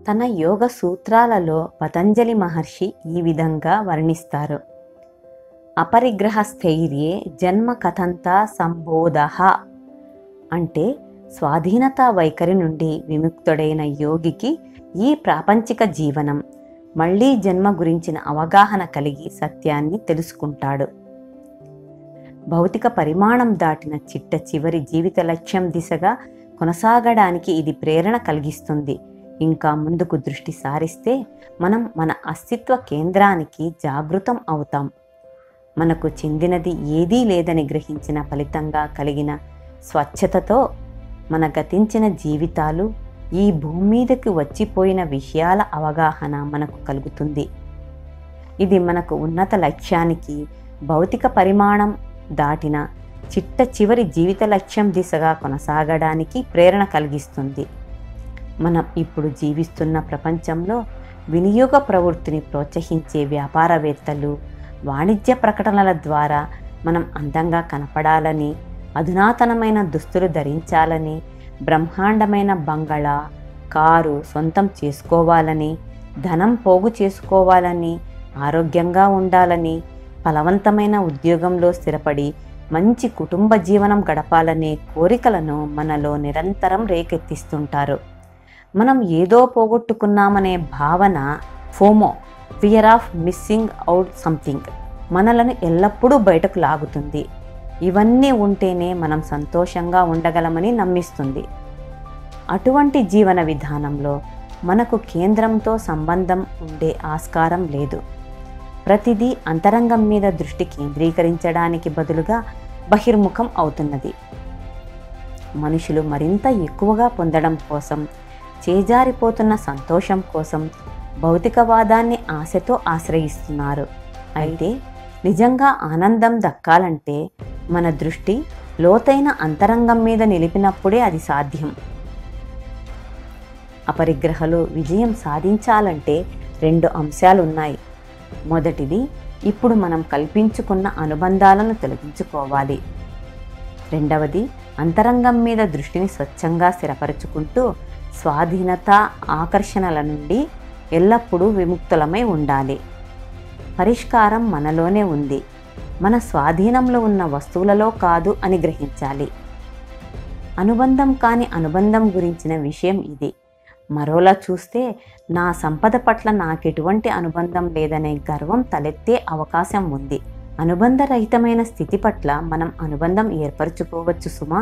తన యోగ సూత్రాలలో పతంజలి మహర్షి ఈ విధంగా వర్ణిస్తారు అపరిగ్రహ స్థైర్యే జన్మ కథంతా సంబోధ అంటే స్వాధీనతా వైఖరి నుండి విముక్తుడైన యోగికి ఈ ప్రాపంచిక జీవనం మళ్ళీ జన్మ గురించిన అవగాహన కలిగి సత్యాన్ని తెలుసుకుంటాడు భౌతిక పరిమాణం దాటిన చిట్ట చివరి జీవిత లక్ష్యం దిశగా కొనసాగడానికి ఇది ప్రేరణ కలిగిస్తుంది ఇంకా ముందుకు దృష్టి సారిస్తే మనం మన అస్తిత్వ కేంద్రానికి జాగృతం అవుతాం మనకు చెందినది ఏదీ లేదని గ్రహించిన ఫలితంగా కలిగిన స్వచ్ఛతతో మన గతించిన జీవితాలు ఈ భూమి మీదకి వచ్చిపోయిన విషయాల అవగాహన మనకు కలుగుతుంది ఇది మనకు ఉన్నత లక్ష్యానికి భౌతిక పరిమాణం దాటిన చిట్ట చివరి జీవిత లక్ష్యం దిశగా కొనసాగడానికి ప్రేరణ కలిగిస్తుంది మనం ఇప్పుడు జీవిస్తున్న ప్రపంచంలో వినియోగ ప్రవృత్తిని ప్రోత్సహించే వ్యాపారవేత్తలు వాణిజ్య ప్రకటనల ద్వారా మనం అందంగా కనపడాలని అధునాతనమైన దుస్తులు ధరించాలని బ్రహ్మాండమైన బంగళా కారు సొంతం చేసుకోవాలని ధనం పోగు చేసుకోవాలని ఆరోగ్యంగా ఉండాలని ఫలవంతమైన ఉద్యోగంలో స్థిరపడి మంచి కుటుంబ జీవనం గడపాలనే కోరికలను మనలో నిరంతరం రేకెత్తిస్తుంటారు మనం ఏదో పోగొట్టుకున్నామనే భావన FOMO fear of missing out something మనలను ఎల్లప్పుడూ బయటకు లాగుతుంది ఇవన్నీ ఉంటేనే మనం సంతోషంగా ఉండగలమని నమ్మిస్తుంది అటువంటి జీవన విధానంలో మనకు కేంద్రంతో సంబంధం ఉండే ఆస్కారం లేదు ప్రతిదీ అంతరంగం మీద దృష్టి కేంద్రీకరించడానికి బదులుగా బహిర్ముఖం అవుతున్నది మనుషులు మరింత ఎక్కువగా పొందడం కోసం చేజారిపోతున్న సంతోషం కోసం భౌతికవాదాన్ని ఆశతో ఆశ్రయిస్తున్నారు అయితే నిజంగా ఆనందం దక్కాలంటే మన దృష్టి లోతైన అంతరంగం మీద నిలిపినప్పుడే అది సాధ్యం అపరిగ్రహలు విజయం సాధించాలంటే రెండు అంశాలు ఉన్నాయి మొదటిది ఇప్పుడు మనం కల్పించుకున్న అనుబంధాలను తొలగించుకోవాలి రెండవది అంతరంగం మీద దృష్టిని స్వచ్ఛంగా స్థిరపరచుకుంటూ స్వాధీనత ఆకర్షణల నుండి ఎల్లప్పుడూ విముక్తులమై ఉండాలి పరిష్కారం మనలోనే ఉంది మన స్వాధీనంలో ఉన్న వస్తువులలో కాదు అని గ్రహించాలి అనుబంధం కాని అనుబంధం గురించిన విషయం ఇది మరోలా చూస్తే నా సంపద పట్ల నాకెటువంటి అనుబంధం లేదనే గర్వం తలెత్తే అవకాశం ఉంది అనుబంధరహితమైన స్థితి పట్ల మనం అనుబంధం ఏర్పరచుకోవచ్చు సుమా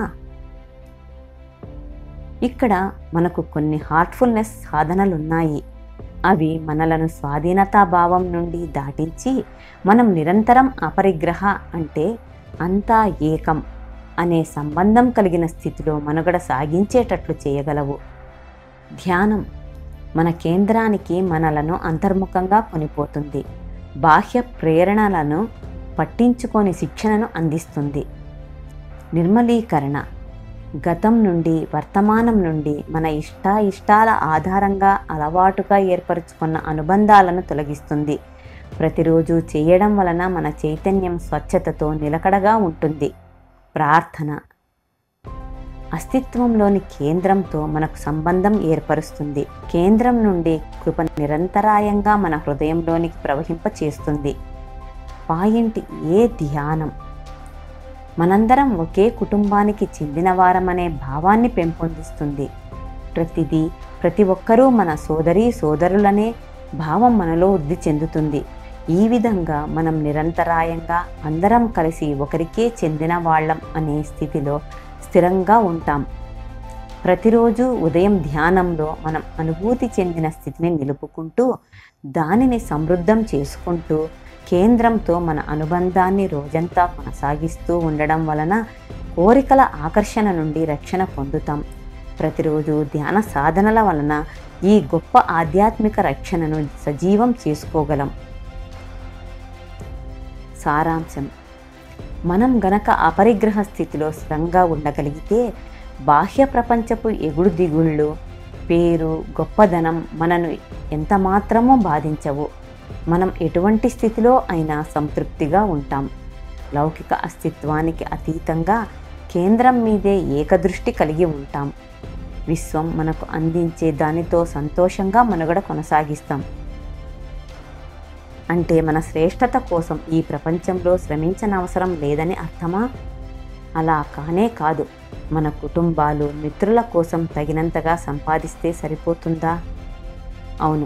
ఇక్కడ మనకు కొన్ని హార్ట్ఫుల్నెస్ సాధనలున్నాయి అవి మనలను స్వాధీనతా భావం నుండి దాటించి మనం నిరంతరం అపరిగ్రహ అంటే అంతా ఏకం అనే సంబంధం కలిగిన స్థితిలో మనుగడ సాగించేటట్లు చేయగలవు ధ్యానం మన కేంద్రానికి మనలను అంతర్ముఖంగా కొనిపోతుంది బాహ్య ప్రేరణలను పట్టించుకొని శిక్షణను అందిస్తుంది నిర్మలీకరణ గతం నుండి వర్తమానం నుండి మన ఇష్టాయిష్టాల ఆధారంగా అలవాటుగా ఏర్పరచుకున్న అనుబంధాలను తొలగిస్తుంది ప్రతిరోజు చేయడం వలన మన చైతన్యం స్వచ్ఛతతో నిలకడగా ఉంటుంది ప్రార్థన అస్తిత్వంలోని కేంద్రంతో మనకు సంబంధం ఏర్పరుస్తుంది కేంద్రం నుండి కృప నిరంతరాయంగా మన హృదయంలోనికి ప్రవహింప చేస్తుంది పాయింట్ ఏ ధ్యానం మనందరం ఒకే కుటుంబానికి చెందినవారమనే భావాన్ని పెంపొందిస్తుంది ప్రతిదీ ప్రతి ఒక్కరూ మన సోదరీ సోదరులనే భావం మనలో వృద్ధి చెందుతుంది ఈ విధంగా మనం నిరంతరాయంగా అందరం కలిసి ఒకరికే చెందిన వాళ్ళం అనే స్థితిలో స్థిరంగా ఉంటాం ప్రతిరోజు ఉదయం ధ్యానంలో మనం అనుభూతి చెందిన స్థితిని నిలుపుకుంటూ దానిని సమృద్ధం చేసుకుంటూ కేంద్రంతో మన అనుబంధాన్ని రోజంతా కొనసాగిస్తూ ఉండడం వలన కోరికల ఆకర్షణ నుండి రక్షణ పొందుతాం ప్రతిరోజు ధ్యాన సాధనల వలన ఈ గొప్ప ఆధ్యాత్మిక రక్షణను సజీవం చేసుకోగలం సారాంశం మనం గనక అపరిగ్రహ స్థితిలో స్థిరంగా ఉండగలిగితే బాహ్య ప్రపంచపు ఎగుడు దిగుళ్ళు పేరు గొప్పదనం మనను ఎంత మాత్రమూ బాధించవు మనం ఎటువంటి స్థితిలో అయినా సంతృప్తిగా ఉంటాం లౌకిక అస్తిత్వానికి అతీతంగా కేంద్రం మీదే ఏకదృష్టి కలిగి ఉంటాం విశ్వం మనకు అందించే దానితో సంతోషంగా మనుగడ కొనసాగిస్తాం అంటే మన శ్రేష్టత కోసం ఈ ప్రపంచంలో శ్రమించనవసరం లేదని అర్థమా అలా కానే కాదు మన కుటుంబాలు మిత్రుల కోసం తగినంతగా సంపాదిస్తే సరిపోతుందా అవును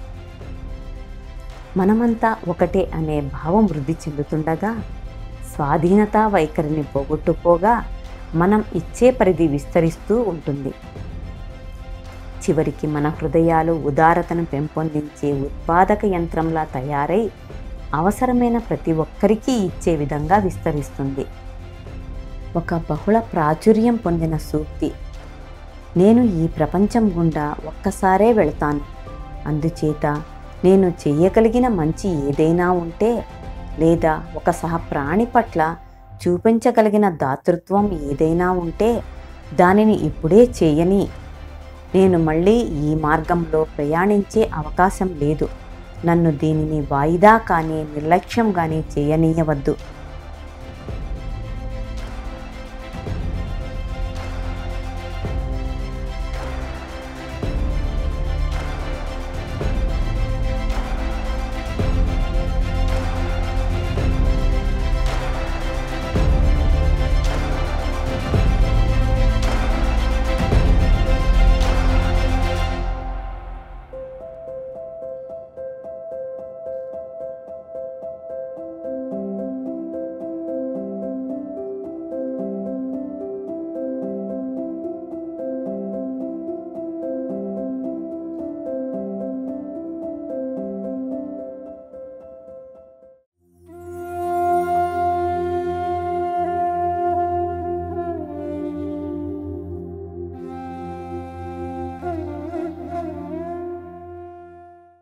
మనమంతా ఒకటే అనే భావం వృద్ధి చెందుతుండగా స్వాధీనతా వైఖరిని పోగొట్టుకోగా మనం ఇచ్చే పరిధి విస్తరిస్తూ ఉంటుంది చివరికి మన హృదయాలు ఉదారతను పెంపొందించే ఉత్పాదక యంత్రంలా తయారై అవసరమైన ప్రతి ఒక్కరికి ఇచ్చే విధంగా విస్తరిస్తుంది ఒక బహుళ ప్రాచుర్యం పొందిన సూక్తి నేను ఈ ప్రపంచం గుండా ఒక్కసారే వెళ్తాను అందుచేత నేను చెయ్యగలిగిన మంచి ఏదైనా ఉంటే లేదా ఒక సహప్రాణి పట్ల చూపించగలిగిన దాతృత్వం ఏదైనా ఉంటే దానిని ఇప్పుడే చేయని నేను మళ్ళీ ఈ మార్గంలో ప్రయాణించే అవకాశం లేదు నన్ను దీనిని వాయిదా కానీ నిర్లక్ష్యం కానీ చేయనీయవద్దు